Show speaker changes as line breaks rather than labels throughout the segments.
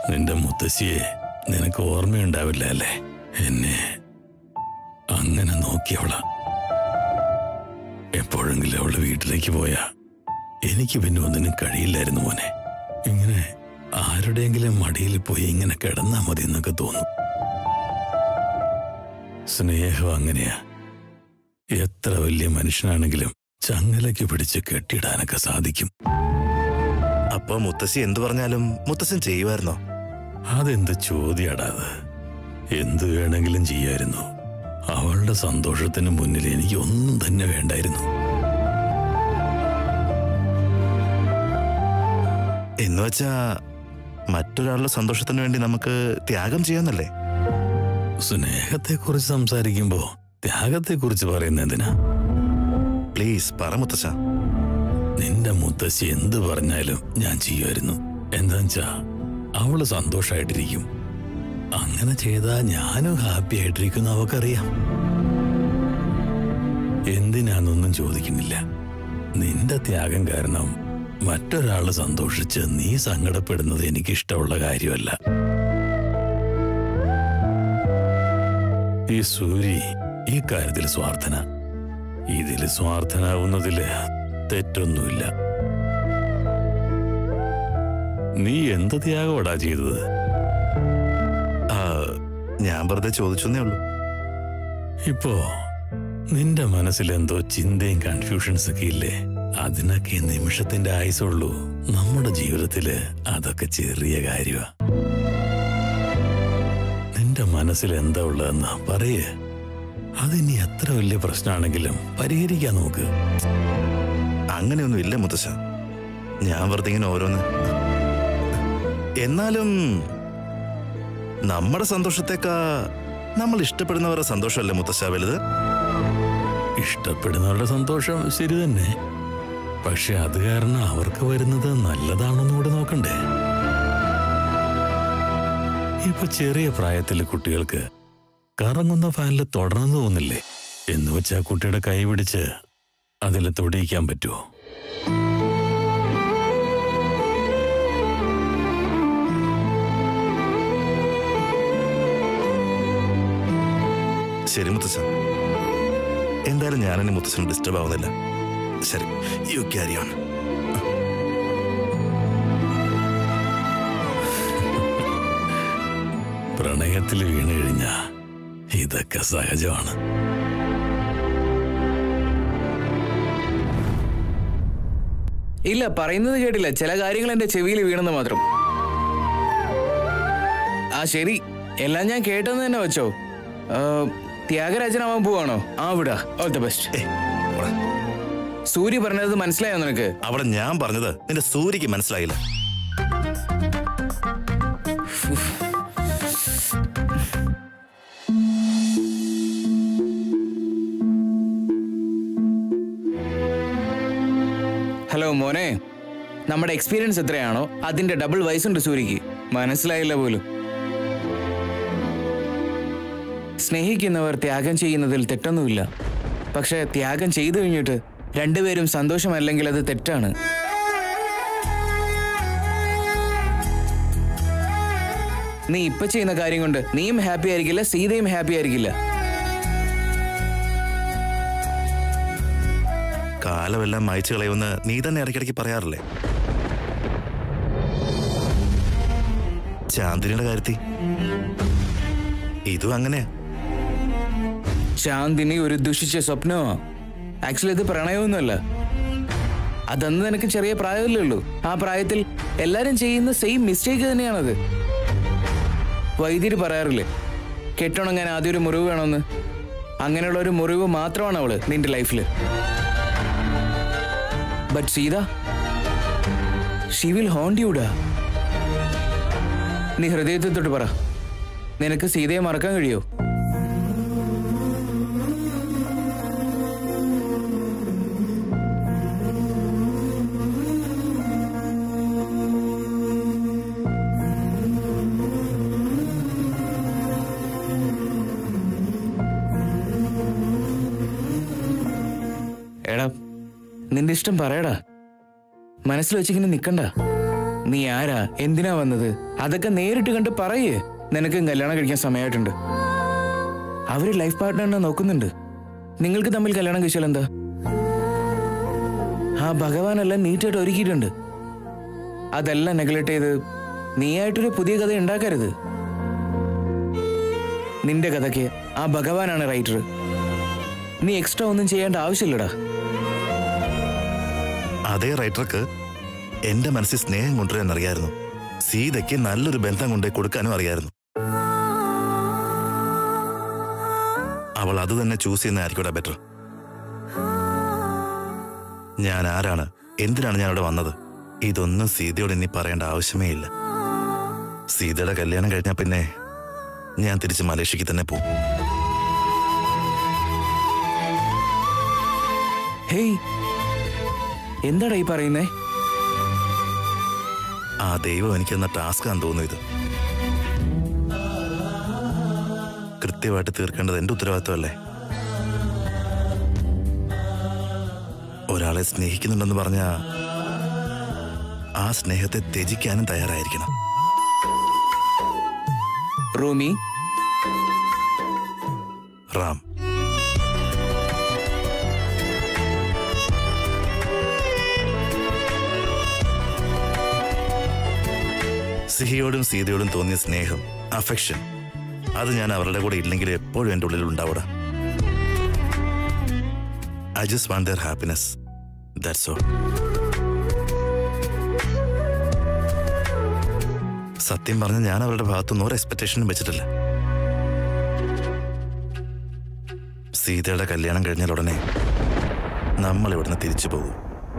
നിന്റെ മുത്തശ്ശിയെ നിനക്ക് ഓർമ്മയുണ്ടാവില്ല അല്ലേ എന്നെ അങ്ങനെ നോക്കിയവള എപ്പോഴെങ്കിലും അവള് വീട്ടിലേക്ക് പോയാ എനിക്ക് പിന്നെ ഒന്നിനും കഴിയില്ലായിരുന്നു മോനെ ഇങ്ങനെ ആരുടെയെങ്കിലും മടിയിൽ പോയി ഇങ്ങനെ കിടന്നാ മതി എന്നൊക്കെ തോന്നും സ്നേഹം അങ്ങനെയാ എത്ര വലിയ മനുഷ്യനാണെങ്കിലും ചങ്ങലയ്ക്ക് പിടിച്ച് കെട്ടിടാനൊക്കെ സാധിക്കും
അപ്പൊ മുത്തശ്ശി എന്തു പറഞ്ഞാലും മുത്തശ്ശൻ ചെയ്യുമായിരുന്നോ
അതെന്ത് ചോദ്യാടാത് എന്തു വേണമെങ്കിലും ചെയ്യായിരുന്നു അവളുടെ സന്തോഷത്തിന് മുന്നിൽ എനിക്ക് ഒന്നും തന്നെ വേണ്ടായിരുന്നു
എന്ന് വെച്ചാ മറ്റൊരാളുടെ സന്തോഷത്തിന് വേണ്ടി നമുക്ക് ത്യാഗം ചെയ്യാന്നല്ലേ
സ്നേഹത്തെക്കുറിച്ച് സംസാരിക്കുമ്പോ ത്യാഗത്തെക്കുറിച്ച് പറയുന്ന എന്തിനാ
പ്ലീസ് പറ മുത്തശ്ശ
നിന്റെ മുത്തശ്ശി എന്ത് പറഞ്ഞാലും ഞാൻ ചെയ്യുമായിരുന്നു എന്താച്ചാ അവള് സന്തോഷായിട്ടിരിക്കും അങ്ങനെ ചെയ്താ ഞാനും ഹാപ്പി ആയിട്ടിരിക്കുന്ന അവക്കറിയാം എന്തിനാന്നൊന്നും ചോദിക്കുന്നില്ല നിന്റെ ത്യാഗം കാരണം മറ്റൊരാള് സന്തോഷിച്ച് നീ സങ്കടപ്പെടുന്നത് എനിക്കിഷ്ടമുള്ള കാര്യമല്ല ഈ സൂരി ഈ കാര്യത്തിൽ സ്വാർത്ഥന ഇതിൽ സ്വാർത്ഥനാവുന്നതില് തെറ്റൊന്നുമില്ല നീ എന്ത് ത്യാഗമാടാ ചെയ്തത്
ആ, ഞാൻ വെറുതെ ചോദിച്ചെന്നേ ഉള്ളൂ
ഇപ്പോ നിന്റെ മനസ്സിൽ എന്തോ ചിന്തയും കൺഫ്യൂഷൻസ് ഒക്കെ ഇല്ലേ അതിനൊക്കെ ഈ നിമിഷത്തിന്റെ ആയുസുള്ളൂ നമ്മുടെ ജീവിതത്തില് അതൊക്കെ ചെറിയ കാര്യമാ നിന്റെ മനസ്സിൽ എന്താ ഉള്ളതെന്ന് പറയേ അതിനി എത്ര വലിയ പ്രശ്നമാണെങ്കിലും പരിഹരിക്കാൻ നോക്ക്
അങ്ങനെയൊന്നും ഇല്ല മുത്തശ്ശ ഞാൻ വെറുതെ ഇങ്ങനെ ഓരോന്ന് എന്നാലും നമ്മുടെ സന്തോഷത്തേക്കാ നമ്മൾ ഇഷ്ടപ്പെടുന്നവരുടെ സന്തോഷമല്ലേ മുത്തശ്ശ വലുത്
ഇഷ്ടപ്പെടുന്നവരുടെ സന്തോഷം ശരി തന്നെ പക്ഷെ അത് കാരണം അവർക്ക് വരുന്നത് നല്ലതാണെന്ന് കൂടെ നോക്കണ്ടേ ഇപ്പൊ ചെറിയ പ്രായത്തിലെ കുട്ടികൾക്ക് കറങ്ങുന്ന ഫാനിൽ തുടർന്നു തോന്നില്ലേ എന്ന് വെച്ചാ കുട്ടിയുടെ കൈ പിടിച്ച് അതിൽ തൊടിയിക്കാൻ പറ്റുമോ
ശരി മുത്തശ്ശ എന്തായാലും ഞാനെന്നെ മുത്തശ്ശന് ഡിസ്റ്റർബ് ആവുന്നില്ല ശരി യു ക്യാരി ഓൺ
പ്രണയത്തിൽ വീണ് കഴിഞ്ഞ ഇതൊക്കെ സഹജമാണ്
ഇല്ല പറയുന്നത് കേട്ടില്ല ചില കാര്യങ്ങൾ എന്റെ ചെവിയിൽ വീണെന്ന് മാത്രം ആ ശരി എല്ലാം ഞാൻ കേട്ടെന്ന് തന്നെ വെച്ചോ ആ, ത്യാഗരാജനാവാൻ പോവാണോ ആ വിടാ ഓൾ ദ ബെസ്റ്റ് സൂര്യ പറഞ്ഞത് മനസ്സിലായോ നിനക്ക്
അവിടെ ഞാൻ പറഞ്ഞത് നിന്റെ സൂര്യക്ക് മനസ്സിലായില്ല
ഹലോ മോനെ നമ്മുടെ എക്സ്പീരിയൻസ് എത്രയാണോ അതിന്റെ ഡബിൾ വയസ്സുണ്ട് സൂര്യക്ക് മനസ്സിലായില്ല പോലും സ്നേഹിക്കുന്നവർ ത്യാഗം ചെയ്യുന്നതിൽ തെറ്റൊന്നുമില്ല പക്ഷെ ത്യാഗം ചെയ്തു കഴിഞ്ഞിട്ട് രണ്ടുപേരും സന്തോഷമല്ലെങ്കിൽ അത് തെറ്റാണ് നീ ഇപ്പൊ ചെയ്യുന്ന കാര്യം കൊണ്ട് നീയും ഹാപ്പി ആയിരിക്കില്ല സീതയും ഹാപ്പി ആയിരിക്കില്ല
കാലമെല്ലാം മായ്ച്ചു കളയുമെന്ന് നീ തന്നെ ഇടയ്ക്കിടയ്ക്ക് പറയാറില്ലേ ചാന്ദിനിയുടെ കാര്യത്തിൽ ഇതും അങ്ങനെയാ
ശാന്തിനി ഒരു ദുഷിച്ച സ്വപ്നമാ ആക്ച്വലി ഇത് പ്രണയമൊന്നുമല്ല അതന്ന് നിനക്ക് ചെറിയ പ്രായമല്ലേ ഉള്ളൂ ആ പ്രായത്തിൽ എല്ലാരും ചെയ്യുന്ന സെയിം മിസ്റ്റേക്ക് തന്നെയാണത് വൈദ്യര് പറയാറില്ലേ കെട്ടുണങ്ങാൻ ആദ്യം ഒരു മുറിവ് വേണമെന്ന് അങ്ങനെയുള്ള ഒരു മുറിവ് മാത്രമാണ് അവള് നിന്റെ ലൈഫിൽ but Seetha she will haunt യൂടാ നീ ഹൃദയത്തിൽ തൊട്ട് പറ നിനക്ക് സീതയെ മറക്കാൻ കഴിയോ എടാ നിന്റെ ഇഷ്ടം പറയടാ മനസ്സിൽ വെച്ചിങ്ങനെ നിക്കണ്ട നീ ആരാ എന്തിനാ വന്നത് അതൊക്കെ നേരിട്ട് കണ്ട് പറയേ നിനക്കും കല്യാണം കഴിക്കാൻ സമയമായിട്ടുണ്ട് അവര് ലൈഫ് പാർട്ട്ണറിനെ നോക്കുന്നുണ്ട് നിങ്ങൾക്ക് തമ്മിൽ കല്യാണം കഴിച്ചാൽ എന്താ ആ ഭഗവാനെല്ലാം നീറ്റായിട്ട് ഒരുക്കിയിട്ടുണ്ട് അതെല്ലാം നെഗ്ലക്ട് ചെയ്ത് നീയായിട്ടൊരു പുതിയ കഥ ഉണ്ടാക്കരുത് നിന്റെ കഥയ്ക്ക് ആ ഭഗവാനാണ് റൈറ്റർ നീ എക്സ്ട്രാ ഒന്നും ചെയ്യേണ്ട ആവശ്യമില്ലടാ
അതേ റൈറ്റർക്ക് എന്റെ മനസ്സിൽ സ്നേഹം കൊണ്ടുവരാൻ അറിയായിരുന്നു സീതയ്ക്ക് നല്ലൊരു ബന്ധം കൊണ്ടേ കൊടുക്കാനും അറിയായിരുന്നു അവൾ അത് തന്നെ ചൂസ് ചെയ്യുന്നതായിരിക്കും ബെറ്റർ ഞാൻ ആരാണ് എന്തിനാണ് ഞാൻ അവിടെ വന്നത് ഇതൊന്നും സീതയോട് ഇനി പറയേണ്ട ആവശ്യമേ ഇല്ല സീതയുടെ കല്യാണം കഴിഞ്ഞാൽ പിന്നെ ഞാൻ തിരിച്ച് മലേഷ്യക്ക് തന്നെ പോകും
ഹേയ് എന്താടാ ഈ പറയുന്നേ
ആ ദൈവം എനിക്ക് തന്ന ടാസ്കാന്ന് തോന്നുന്നു ഇത് കൃത്യമായിട്ട് തീർക്കേണ്ടത് എന്റെ ഉത്തരവാദിത്വമല്ലേ ഒരാളെ സ്നേഹിക്കുന്നുണ്ടെന്ന് പറഞ്ഞ ആ സ്നേഹത്തെ ത്യജിക്കാനും തയ്യാറായിരിക്കണം
റൂമി
റാം സിഹിയോടും സീതയോടും തോന്നിയ സ്നേഹം അഫെക്ഷൻ അത് ഞാൻ അവരുടെ കൂടെ ഇല്ലെങ്കിൽ എപ്പോഴും എൻ്റെ ഉള്ളിൽ ഉണ്ടാവൂടാ I just want their happiness that's all സത്യം പറഞ്ഞ ഞാൻ അവരുടെ ഭാഗത്തുനിന്ന് ഒരു എക്സ്പെക്ടേഷനും വെച്ചിട്ടില്ല സീതയുടെ കല്യാണം കഴിഞ്ഞാൽ ഉടനെ നമ്മൾ ഇവിടുന്ന് തിരിച്ചു പോകും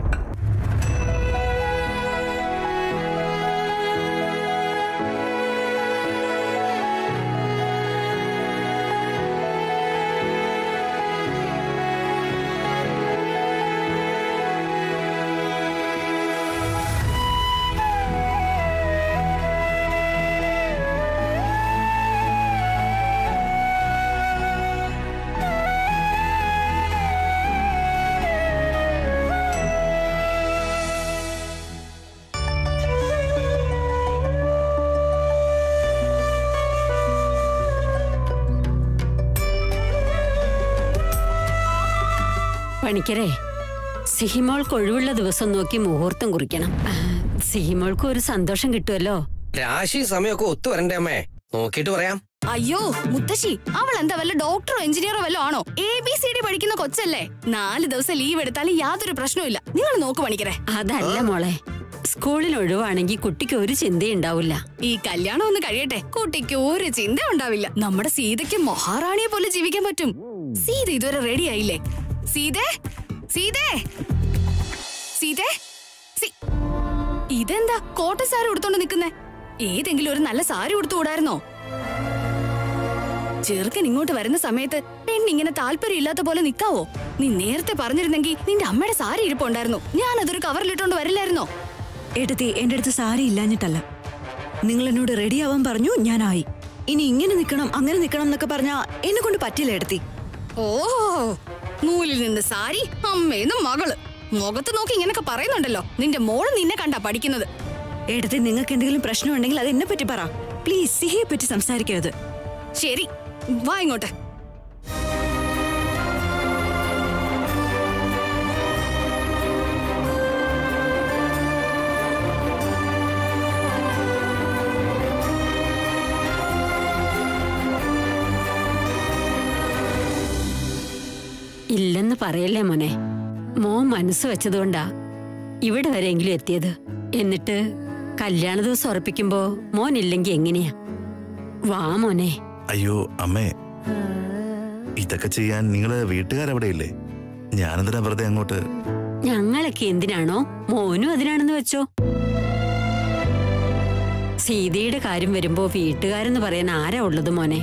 പണിക്കരെ സിഹിമോൾക്ക് ഒഴിവുള്ള ദിവസം നോക്കി മുഹൂർത്തം കുറിക്കണം ആ, സിഹിമോൾക്ക് ഒരു സന്തോഷം കിട്ടുമല്ലോ
രാശി സമയമൊക്കെ ഒത്തു വരണ്ടേ അമ്മേ നോക്കിയിട്ട് പറയാം
അയ്യോ മുത്തശ്ശി അവൾ എന്താ വല്ല ഡോക്ടറോ എഞ്ചിനീയറോ വല്ലോ ആണോ എ ബി സി ഡി പഠിക്കുന്ന കൊച്ചല്ലേ നാല് ദിവസം ലീവ് എടുത്താലും യാതൊരു പ്രശ്നവും നിങ്ങൾ നോക്ക് പണിക്കരെ
അതല്ല മോളെ സ്കൂളിൽ ഒഴിവാണെങ്കിൽ കുട്ടിക്ക് ഒരു ചിന്തയുണ്ടാവില്ല
ഈ കല്യാണം ഒന്ന് കഴിയട്ടെ കുട്ടിക്ക് ഒരു ചിന്ത ഉണ്ടാവില്ല നമ്മുടെ സീതയ്ക്ക് മഹാറാണിയെ പോലെ ജീവിക്കാൻ പറ്റും സീത ഇതുവരെ റെഡി ആയില്ലേ സീതേ സീതേ സീതേ സീ- ഇതെന്താ കോട്ട സാരി ഉടുത്തോണ്ട് നിൽക്കുന്നേ ഏതെങ്കിലും ഒരു നല്ല സാരി ഉടുത്തുകൂടായിരുന്നോ ചെറുക്കൻ ഇങ്ങോട്ട് വരുന്ന സമയത്ത് പെണ്ണിങ്ങനെ താല്പര്യം ഇല്ലാത്ത പോലെ നിക്കാവോ നീ നേരത്തെ പറഞ്ഞിരുന്നെങ്കിൽ നിന്റെ അമ്മയുടെ സാരി ഇരിപ്പുണ്ടായിരുന്നു ഞാൻ അതൊരു കവറിലിട്ടോണ്ട് വരില്ലായിരുന്നോ
എടുത്തി എന്റെ അടുത്ത് സാരി ഇല്ലാഞ്ഞിട്ടല്ല നിങ്ങൾ എന്നോട് റെഡി ആവാൻ പറഞ്ഞു ഞാനായി ഇനി ഇങ്ങനെ നിൽക്കണം അങ്ങനെ നിൽക്കണം എന്നൊക്കെ പറഞ്ഞാ എന്നെ കൊണ്ട് പറ്റില്ല എടുത്തി
ഓ നൂലിൽ നിന്ന് സാരി അമ്മേന്ന് മകള് മുഖത്ത് നോക്കി ഇങ്ങനൊക്കെ പറയുന്നുണ്ടല്ലോ നിന്റെ മോള് നിന്നെ കണ്ടാ പഠിക്കുന്നത്
എടുത്തി നിങ്ങൾക്ക് എന്തെങ്കിലും പ്രശ്നമുണ്ടെങ്കിൽ അത് എന്നെ പറ്റി പറ പ്ലീസ് സിഹിയെ പറ്റി സംസാരിക്കരുത്
ശരി വാ ഇങ്ങോട്ട്
ഇല്ലെന്ന് പറയല്ലേ മോനെ മോൻ മനസ്സ് വെച്ചതുകൊണ്ടാ ഇവിടെ വരെയെങ്കിലും എത്തിയത് എന്നിട്ട് കല്യാണ ദിവസം ഉറപ്പിക്കുമ്പോ മോൻ ഇല്ലെങ്കി എങ്ങനെയാ വാ മോനെ
അയ്യോ അമ്മേ ഇതൊക്കെ ചെയ്യാൻ നിങ്ങള് വീട്ടുകാരവിടെ ഇല്ലേ ഞാനെന്തിനാ വെറുതെ അങ്ങോട്ട്
ഞങ്ങളൊക്കെ എന്തിനാണോ മോനും അതിനാണെന്ന് വെച്ചോ സീതയുടെ കാര്യം വരുമ്പോ വീട്ടുകാരെന്ന് പറയാൻ ആരാ ഉള്ളത് മോനെ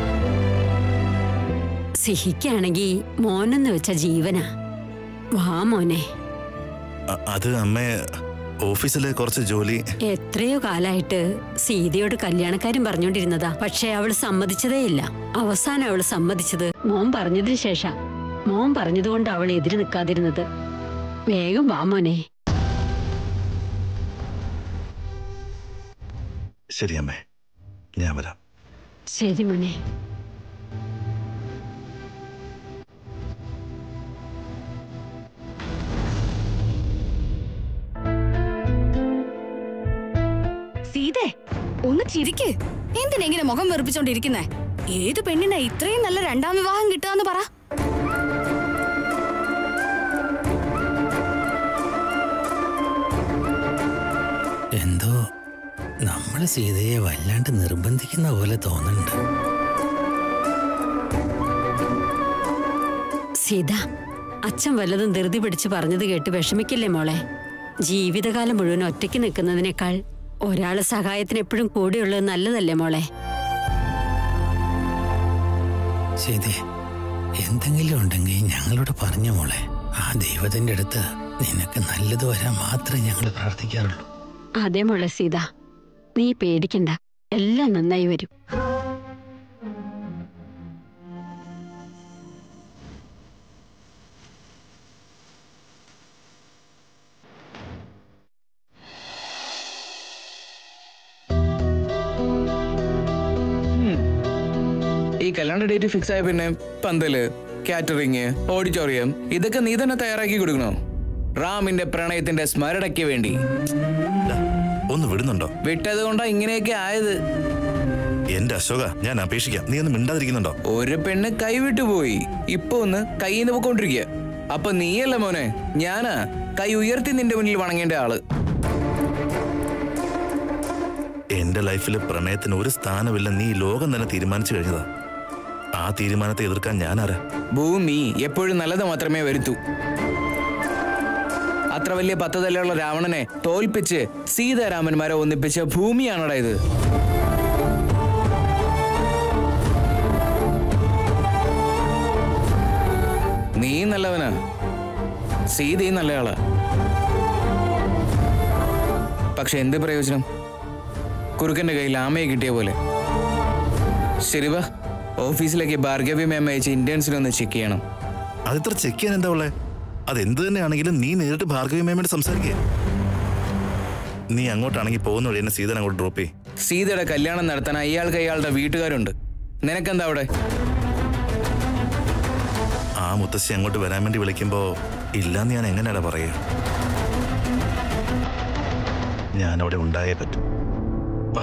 സിഹിക്കാണെങ്കി മോനെന്ന് വെച്ച ജീവനാ വാ മോനെ
അ- അത് അമ്മേ ഓഫീസിലെ കുറച്ച് ജോലി
എത്രയോ കാലായിട്ട് സീതയോട് കല്യാണക്കാരും പറഞ്ഞോണ്ടിരുന്നതാ പക്ഷെ അവൾ സമ്മതിച്ചതേയില്ല അവസാനം അവൾ സമ്മതിച്ചത് മോൻ പറഞ്ഞതിന് ശേഷം മോൻ പറഞ്ഞതുകൊണ്ട് അവൾ എതിര് നിൽക്കാതിരുന്നത് വേഗം വാ മോനെ
ശരി അമ്മേ ഞാൻ വരാം
ശരി മോനെ
സീതേ ഒന്ന് ചിരിക്ക് എന്തിനാ ഇങ്ങനെ മുഖം വെറുപ്പിച്ചോണ്ടിരിക്കുന്നേ ഏത് പെണ്ണിനാ ഇത്രയും നല്ല രണ്ടാം വിവാഹം കിട്ടുകയെന്ന് പറ
എന്തോ നമ്മൾ സീതയെ വല്ലാണ്ട് നിർബന്ധിക്കുന്ന പോലെ തോന്നുന്നുണ്ട്
സീത അച്ഛൻ വല്ലതും ധൃതി പിടിച്ച് പറഞ്ഞത് കേട്ട് വിഷമിക്കില്ലേ മോളെ ജീവിതകാലം മുഴുവൻ ഒറ്റയ്ക്ക് നിൽക്കുന്നതിനേക്കാൾ ഒരാള് സഹായത്തിന് എപ്പോഴും കൂടെയുള്ളത് നല്ലതല്ലേ മോളെ
സീതേ എന്തെങ്കിലും ഉണ്ടെങ്കിൽ ഞങ്ങളോട് പറഞ്ഞു മോളെ ആ ദൈവത്തിന്റെ അടുത്ത് നിനക്ക് നല്ലത് വരാൻ മാത്രമേ ഞങ്ങൾ പ്രാർത്ഥിക്കാറുള്ളൂ
അതെ മോളെ സീത നീ പേടിക്കണ്ട എല്ലാം നന്നായി വരും
ഈ കല്യാണ ഡേറ്റ് ഫിക്സ് ആയ പിന്നെ പന്തല് കാറ്ററിംഗ് ഓഡിറ്റോറിയം ഇതൊക്കെ നീ തന്നെ തയ്യാറാക്കി കൊടുക്കണോ റാമിന്റെ പ്രണയത്തിന്റെ സ്മരണയ്ക്ക് വേണ്ടി
ഡാ, ഒന്ന് വിടുന്നുണ്ടോ
വിട്ടത് കൊണ്ടാ ഇങ്ങനെയൊക്കെ ആയത്
എന്റെ അശോക ഞാൻ അപേക്ഷിക്കാം നീ ഒന്ന് മിണ്ടാതിരിക്കുന്നുണ്ടോ
ഒരു പെണ്ണ് കൈവിട്ടു പോയി ഇപ്പൊ ഒന്ന് കൈന്ന് പോയിക്കൊണ്ടിരിക്കുക അപ്പൊ നീയല്ല മോനെ ഞാനാ കൈ ഉയർത്തി നിന്റെ മുന്നിൽ വണങ്ങേണ്ട ആള്
എന്റെ ലൈഫിൽ പ്രണയത്തിന് ഒരു സ്ഥാനമില്ല നീ ഈ ലോകം തന്നെ തീരുമാനിച്ചു കഴിഞ്ഞതാ ആ തീരുമാനത്തെ എതിർക്കാൻ ഞാനാരാ
ഭൂമി എപ്പോഴും നല്ലത് മാത്രമേ വരുത്തൂ അത്ര വലിയ പത്തതല്ലുള്ള രാവണനെ തോൽപ്പിച്ച് സീതാരാമന്മാരെ ഒന്നിപ്പിച്ച ഭൂമിയാണടാ ഇത് നീ നല്ലവനാ സീതയും നല്ലയാളാ പക്ഷെ എന്ത് പ്രയോജനം കുറുക്കന്റെ കയ്യിൽ ആമയെ കിട്ടിയ പോലെ ശരി വാ ഓഫീസിലേക്ക് ഭാർഗവി മാം അയച്ച് ഇന്റേൺസിനെ ഒന്ന് ചെക്ക് ചെയ്യണം
അതിത്ര ചെക്ക് ചെയ്യാൻ എന്താ ഉള്ളേ അത് എന്ത് തന്നെയാണെങ്കിലും നീ നേരിട്ട് ഭാർഗവി മേമയോട് സംസാരിക്കുക നീ അങ്ങോട്ടാണെങ്കിൽ പോകുന്ന വഴി എന്നെ സീതൻ അങ്ങോട്ട് ഡ്രോപ്പ് ചെയ്യും
സീതയുടെ കല്യാണം നടത്താൻ അയാൾക്ക് അയാളുടെ വീട്ടുകാരുണ്ട് നിനക്കെന്താ അവിടെ
ആ മുത്തശ്ശി അങ്ങോട്ട് വരാൻ വേണ്ടി വിളിക്കുമ്പോ ഇല്ലാന്ന് ഞാൻ എങ്ങനെയാടാ പറയുക ഞാൻ അവിടെ ഉണ്ടായേ പറ്റൂ വാ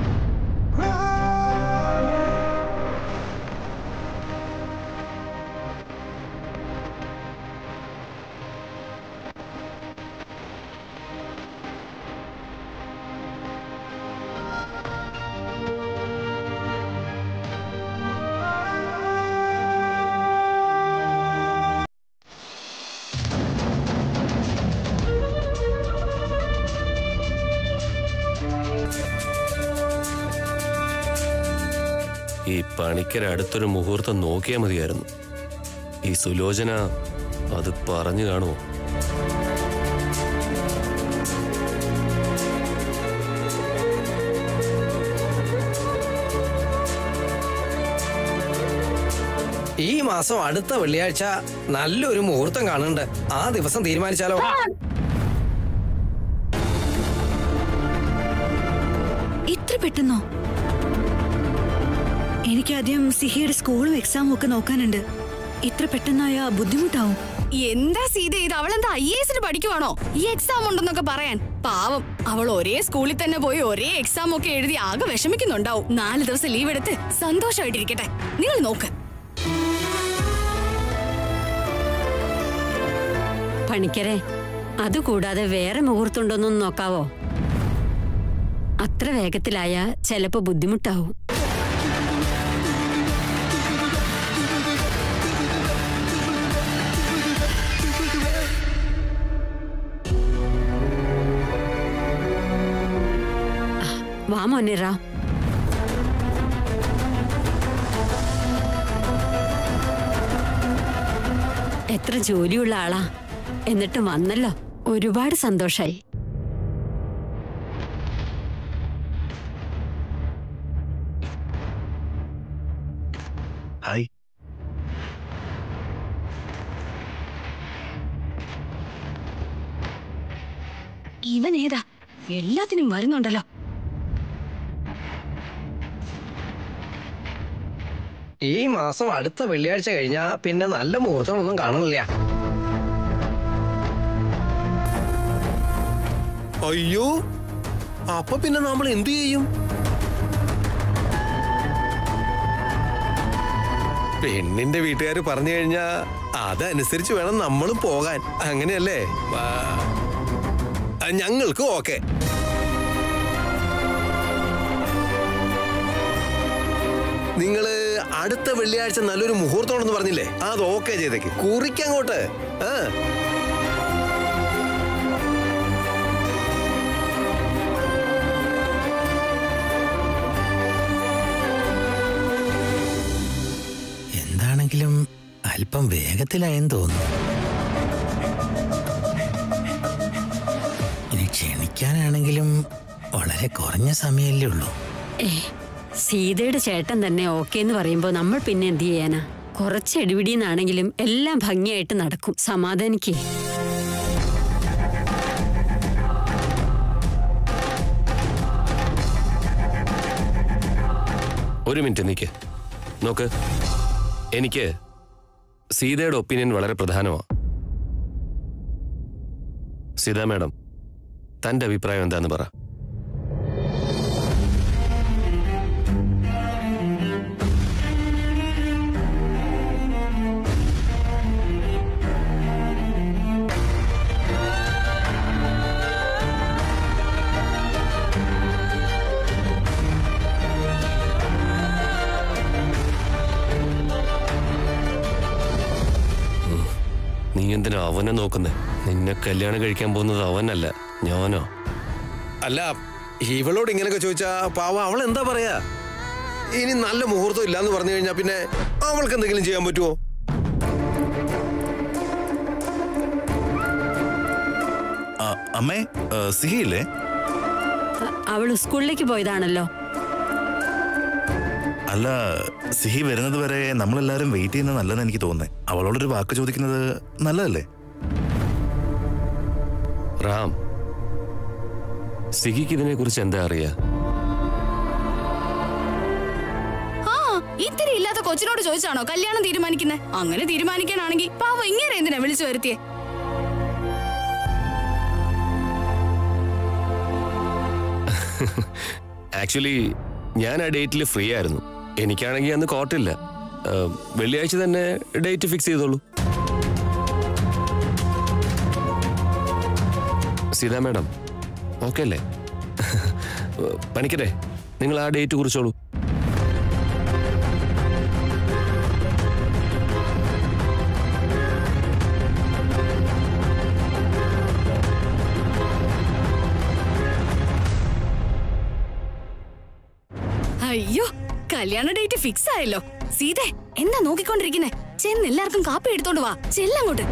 ഈ പണിക്കര അടുത്തൊരു മുഹൂർത്തം നോക്കിയാൽ മതിയായിരുന്നു ഈ സുലോചന അത് പറഞ്ഞു കാണുമോ
ഈ മാസം അടുത്ത വെള്ളിയാഴ്ച നല്ലൊരു മുഹൂർത്തം കാണുന്നുണ്ട് ആ ദിവസം തീരുമാനിച്ചാലോ
ഇത്ര പെട്ടെന്നോ എനിക്കാദ്യം സിഹിയുടെ സ്കൂളും എക്സാമും ഒക്കെ നോക്കാനുണ്ട് ഇത്ര പെട്ടെന്നായ ബുദ്ധിമുട്ടാവും
എന്താ സീത ഇത് അവളെന്താ ഐ എസിന് പഠിക്കുവാണോ ഈ എക്സാം ഉണ്ടെന്നൊക്കെ പറയാൻ പാവം അവൾ ഒരേ സ്കൂളിൽ തന്നെ പോയി ഒരേ എക്സാം ഒക്കെ എഴുതി ആകെ വിഷമിക്കുന്നുണ്ടാവും നാല് ദിവസം ലീവ് എടുത്ത് സന്തോഷമായിട്ടിരിക്കട്ടെ നിങ്ങൾ നോക്ക്
പണിക്കരെ അതുകൂടാതെ വേറെ മുഹൂർത്തമുണ്ടോന്നൊന്ന് നോക്കാവോ അത്ര വേഗത്തിലായ ചിലപ്പോ ബുദ്ധിമുട്ടാവും ആ, വാ മോനെ റാം എത്ര ജോലിയുള്ള ആളാ എന്നിട്ടും വന്നല്ലോ ഒരുപാട് സന്തോഷായി
ഹായ്
ഇവൻ ഏതാ എല്ലാത്തിനും വരുന്നുണ്ടല്ലോ
ഈ മാസം അടുത്ത വെള്ളിയാഴ്ച കഴിഞ്ഞാ പിന്നെ നല്ല മുഹൂർത്തമൊന്നും കാണുന്നില്ല
അയ്യോ അപ്പൊ പിന്നെ നമ്മൾ എന്തു ചെയ്യും പെണ്ണിന്റെ വീട്ടുകാർ പറഞ്ഞു കഴിഞ്ഞാ അതനുസരിച്ച് വേണം നമ്മളും പോകാൻ അങ്ങനെയല്ലേ ആ, ആ, ഞങ്ങൾക്ക് ഓക്കെ നിങ്ങള് അടുത്ത വെള്ളിയാഴ്ച നല്ലൊരു മുഹൂർത്തമാണെന്ന് പറഞ്ഞില്ലേ അത് ഓക്കെ ചെയ്തേക്ക് കുറിക്കങ്ങോട്ട് ആ
എന്താണെങ്കിലും അല്പം വേഗത്തിലായെന്ന് തോന്നുന്നു ഇനി ക്ഷണിക്കാനാണെങ്കിലും വളരെ കുറഞ്ഞ സമയമല്ലേ ഉള്ളൂ
ഏ സീതയുടെ ചേട്ടൻ തന്നെ ഓക്കെ എന്ന് പറയുമ്പോ നമ്മൾ പിന്നെ എന്ത് ചെയ്യാനാ കുറച്ച് എടിപിടിയെന്നാണെങ്കിലും എല്ലാം ഭംഗിയായിട്ട് നടക്കും സമാധാനിക്കേ
ഒരു മിനിറ്റ് നിൽക്ക് നോക്ക് എനിക്ക് സീതയുടെ ഒപ്പീനിയൻ വളരെ പ്രധാനമാണ് സീത മാഡം തന്റെ അഭിപ്രായം എന്താന്ന് പറ നീ എന്തിനാ അവനെ നോക്കുന്നേ നിന്നെ കല്യാണം കഴിക്കാൻ പോകുന്നത് അവനല്ല ഞാനോ
അല്ല ഇവളോട് ഇങ്ങനെയൊക്കെ ചോദിച്ചാ പാവ അവൾ എന്താ പറയാ ഇനി നല്ല മുഹൂർത്തം ഇല്ലാന്ന് പറഞ്ഞു കഴിഞ്ഞാൽ പിന്നെ അവൾക്ക് എന്തെങ്കിലും ചെയ്യാൻ പറ്റുമോ
ആ, അമ്മേ ആ, സിഹിയില്ലേ
അ- അവള് സ്കൂളിലേക്ക് പോയതാണല്ലോ
അല്ല സിഹി വരുന്നത് വരെ നമ്മളെല്ലാരും വെയിറ്റ് ചെയ്യുന്നത് നല്ലതെന്ന് എനിക്ക് തോന്നുന്നത് അവളോടൊരു വാക്ക് ചോദിക്കുന്നത് നല്ലതല്ലേ
റാം സിഗിക്ക് ഇതിനെ കുറിച്ച് എന്താ അറിയാ
ആ ഇത്തിരി ഇല്ലാത്ത കൊച്ചിനോട് ചോദിച്ചാണോ കല്യാണം തീരുമാനിക്കുന്നത് അങ്ങനെ തീരുമാനിക്കാനാണെങ്കിൽ പാവം ഇങ്ങനെ എന്തിനാ വിളിച്ചു വരുത്തിയേ
ആക്ച്വലി ഞാൻ ആ ഡേറ്റിൽ ഫ്രീ ആയിരുന്നു എനിക്കാണെങ്കിൽ അന്ന് കോർട്ടില്ല ആ, വെള്ളിയാഴ്ച തന്നെ ഡേറ്റ് ഫിക്സ് ചെയ്തോളൂ സീതാ മാഡം ഓക്കെ അല്ലേ പണിക്കട്ടെ നിങ്ങൾ ആ ഡേറ്റ് കുറിച്ചോളൂ
അയ്യോ കല്യാണ ഡേറ്റ് ഫിക്സ് ആയല്ലോ സീതേ എന്താ നോക്കിക്കൊണ്ടിരിക്കുന്നേ ചെന്ന് എല്ലാവർക്കും കാപ്പി എടുത്തോണ്ട് വാ ചെല്ലങ്ങോട്ട്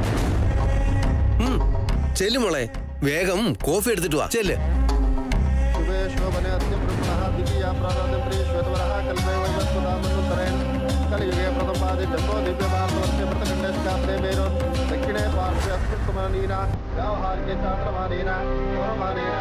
ചെല്ലു മോളെ വേഗം കോഫി എടുത്തിട്ട് വാ ചെല്ല്
शुभे शोभने अत्यं ब्रह्मणः द्वितीया प्राणादिं प्रियश्वेतवरः कल्पे वैवस्वदामनुत्तरेण कलियुगे प्रथमपादे जम्बो दिव्यभारतवर्षे व्रतखण्डे स्कात्रे मेरोन् दक्षिणे पार्श्वे अस्मृतमानीना व्यावहारिके चान्द्रमानेन पौरमानेन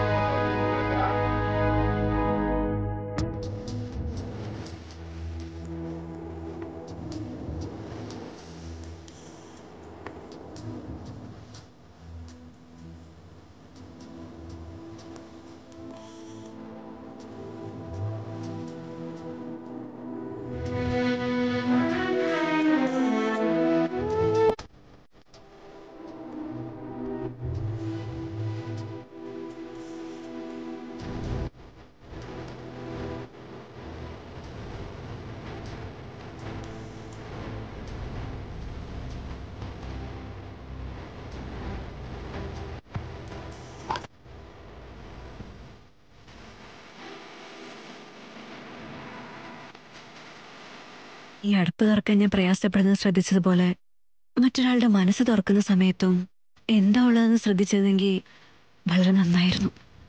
ഈ അടുപ്പ് തുറക്കാൻ ഞാൻ പ്രയാസപ്പെടുന്നത് ശ്രദ്ധിച്ചതുപോലെ മറ്റൊരാളുടെ മനസ്സ് തുറക്കുന്ന സമയത്തും എന്താ ഉള്ളതെന്ന് ശ്രദ്ധിച്ചതെങ്കിൽ വളരെ നന്നായിരുന്നു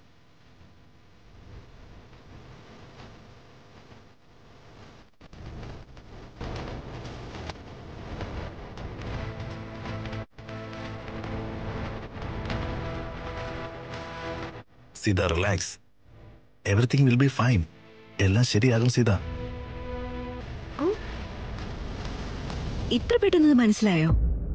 Seetha relax everything will be fine എല്ലാം ശരിയാകും സീത
ഇത്ര പെട്ടെന്ന് ഇത് മനസ്സിലായോ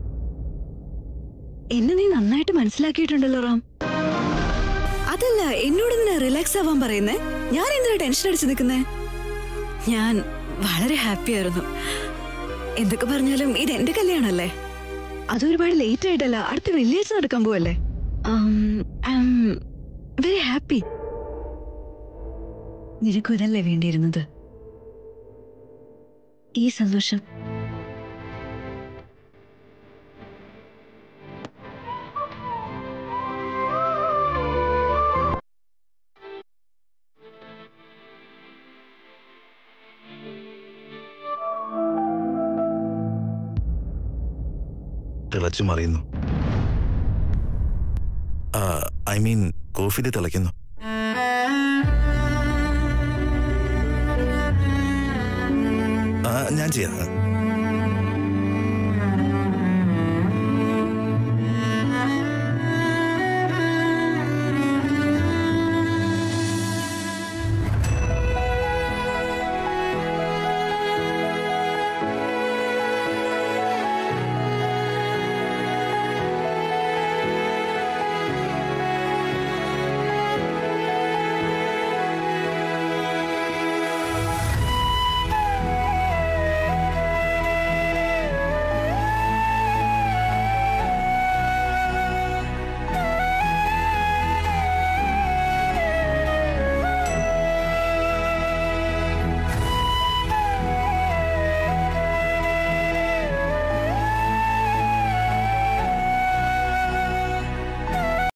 എന്നെ നീ നന്നായിട്ട് മനസ്സിലാക്കിയിട്ടുണ്ടല്ലോ റാം അതല്ല എന്നോട് എന്തിനാ റിലാക്സ് ആവാൻ പറയുന്നേ ഞാൻ എന്തിനാ ടെൻഷൻ അടിച്ച് നിൽക്കുന്നേ ഞാൻ വളരെ ഹാപ്പി ആയിരുന്നു എന്തൊക്കെ പറഞ്ഞാലും ഇത് എന്റെ കല്യാണല്ലേ അത് ഒരുപാട് ലേറ്റ് ആയിട്ടല്ല അടുത്ത വെള്ളിയാഴ്ച നടക്കാൻ പോവല്ലേ വെരി ഹാപ്പി നിനക്കും ഇതല്ലേ വേണ്ടിയിരുന്നത് ഈ സന്തോഷം
തിളച്ചു മറിയുന്നു ഐ മീൻ കോഫിയിൽ തിളയ്ക്കുന്നു ആ, ഞാൻ ചെയ്യാം